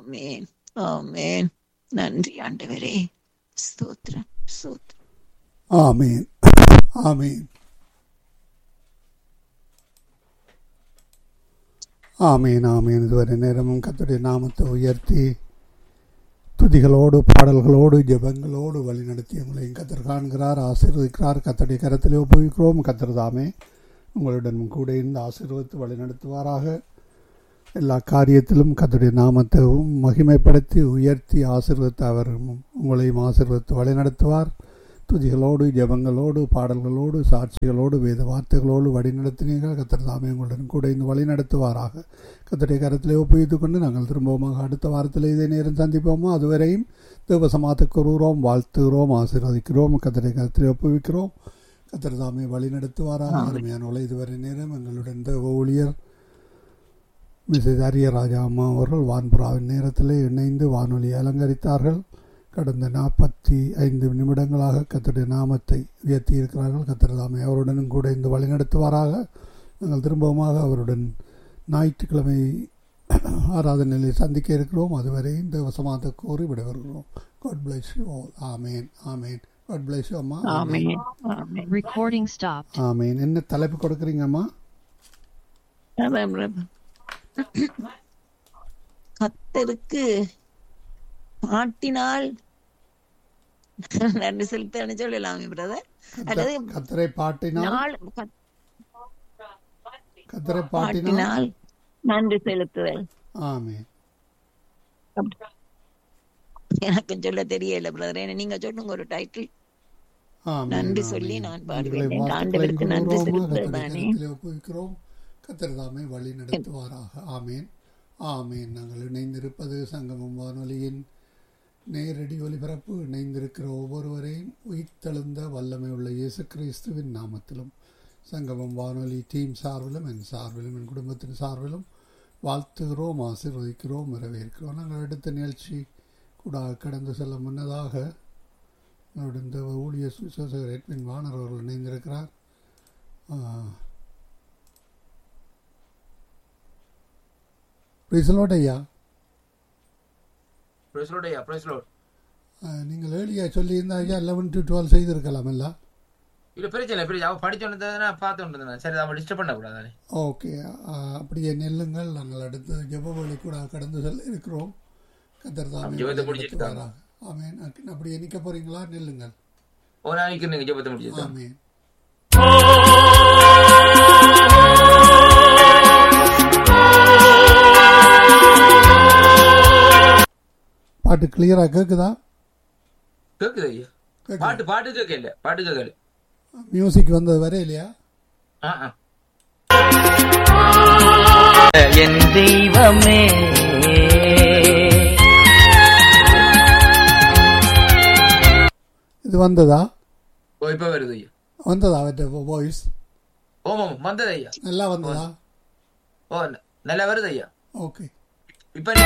ஆமேன் ஆமேன் நன்றி ஆண்டவரே ஸ்தோத்திரம் ஸ்தோத்திரம் ஆமீன் ஆமீன் ஆமீன் ஆமீன் இதுவரை நேரமும் கத்துடைய நாமத்தை உயர்த்தி துதிகளோடு பாடல்களோடு ஜெபங்களோடு வழி நடத்தி உங்களையும் கத்தர் காண்கிறார் ஆசீர்வதிக்கிறார் கத்தடைய கரத்திலே ஒப்புவிக்கிறோம் கத்தர் தாமே உங்களுடன் கூட இருந்து ஆசீர்வதித்து வழி நடத்துவாராக எல்லா காரியத்திலும் கத்தருடைய நாமத்தை மகிமைப்படுத்தி உயர்த்தி ஆசீர்வதித்து அவர் உங்களையும் ஆசீர்வதித்து வழி நடத்துவார் துதிகளோடு ஜெபங்களோடு பாடல்களோடு சாட்சிகளோடு வேத வார்த்தைகளோடு வழி நடத்தினீர்கள் கத்தர் தாமே உங்களுடன் கூட இந்த வழி நடத்துவாராக கத்தருடைய கரத்திலே ஒப்புவித்துக் கொண்டு நாங்கள் திரும்பவுமாக அடுத்த வாரத்தில் இதே நேரம் சந்திப்போமோ அதுவரையும் தேவசமாத்துக்கு கூறுகிறோம் வாழ்த்துகிறோம் ஆசீர்வதிக்கிறோம் கத்தருடைய கரத்திலே ஒப்புவிக்கிறோம் கத்தர் தாமே வழி நடத்துவாராக அருமையான உலை இதுவரை நேரம் எங்களுடன் தேவ ஊழியர் மிஸ்ஸஸ் அரியராஜா அம்மா அவர்கள் வான்புறாவின் நேரத்தில் இணைந்து வானொலி அலங்கரித்தார்கள் கடந்த நாற்பத்தி ஐந்து நிமிடங்களாக கத்தருடைய நாமத்தை உயர்த்தி இருக்கிறார்கள் கத்தர் தாமே அவருடனும் கூட இந்த வழிநடத்துவாராக நாங்கள் திரும்பவுமாக அவருடன் ஞாயிற்றுக்கிழமை ஆராதனையில் சந்திக்க இருக்கிறோம் அதுவரை இந்த வசமாத்த கோரி விடைபெறுகிறோம் God bless you all amen amen God bless you அம்மா ஆமேன் ஆமேன் Recording stopped. ஆமேன் என்ன தலைப்பு கொடுக்குறீங்க அம்மா அதான் பிரதர். கத்தருக்கு பாட்டினால் நன்றி செலுத்த சொல்லலாமே பிரதர் அல்லது கத்தரை பாட்டினால் நாள் கத்- கத்தரை பாட்டினால் பாட்டினால் நன்றி செலுத்துதல் ஆமேன் எனக்கு சொல்ல தெரியல பிரதர் ஏன்னா நீங்க சொல்லுங்க ஒரு டைட்டில் ஆமென், நன்றி ஆமென். சொல்லி நான் உங்களை பாடுவேன். வாழ்த்துக்களை ஆண்டவருக்கு நன்றி கூறுகிறோம். செலுத்துவது கர்த்தருடைய தானே. கரத்திலே ஒப்புவிக்கிறோம் கத்தர் தாமே வழி நடத்துவாராக ஆமேன் ஆமேன் நாங்கள் இணைந்திருப்பது சங்கமம் வானொலியின் நேரடி ஒலிபரப்பு இணைந்திருக்கிற ஒவ்வொருவரையும் உயிர்த்தெழுந்த வல்லமை உள்ள இயேசு கிறிஸ்துவின் நாமத்திலும் சங்கமம் வானொலி டீம் சார்பிலும் என் சார்பிலும் என் குடும்பத்தின் சார்பிலும் வாழ்த்துகிறோம் ஆசீர்வதிக்கிறோம் வரவேற்கிறோம் நாங்கள் அடுத்த நிகழ்ச்சி கூட கடந்து செல்ல முன்னதாக என்னுடைய இந்த ஊழியர் சுவிசேஷகர் எட்வின் வானர் அவர்கள் இணைந்திருக்கிறார் பிரிசலோட் ஐயா பிரைஸ் லார்ட் ஐயா பிரைஸ் லார்ட் ஆ, நீங்கள் ஏழியா சொல்லியிருந்தா ஐயா லெவன் டு டுவெல் செய்திருக்கலாம் இல்ல இல்ல பிரச்சனை இல்லை பிரச்சனை அவ படிச்சு வந்ததுன்னா பார்த்து வந்ததுனா சரி அவன் டிஸ்டர்ப் பண்ணக்கூடாது ஓகே ஆ, அப்படியே நெல்லுங்கள் நாங்கள் அடுத்து ஜெபவழி கூட கடந்து செல்ல இருக்கிறோம் கத்தர் தாமே ஜெபத்தை வழி முடிச்சிருக்காங்க. நடத்துவாராக. ஆமென் அக்- அப்படியே நிற்க போறீங்களா நெல்லுங்கள் ஒரு நாளைக்கு நீங்க ஜெபத்தை முடிச்சு ஆமென் பாட்டு கிளியரா கேக்குதா கேக்குது ஐயா கேக்குதா? பாட்டு பாட்டு கேட்க இல்ல பாட்டு கேட்கல மியூசிக் வந்தது வர இல்லையா ஆ ஆ என் தெய்வமே இது வந்ததா ஓ இப்ப வருது ஐயா வந்ததா அவற்ற வாய்ஸ் ஓமாம் வந்தது ஐயா நல்லா வந்ததா ஓ ந- நல்லா வருது ஐயா ஓகே இப்ப நீ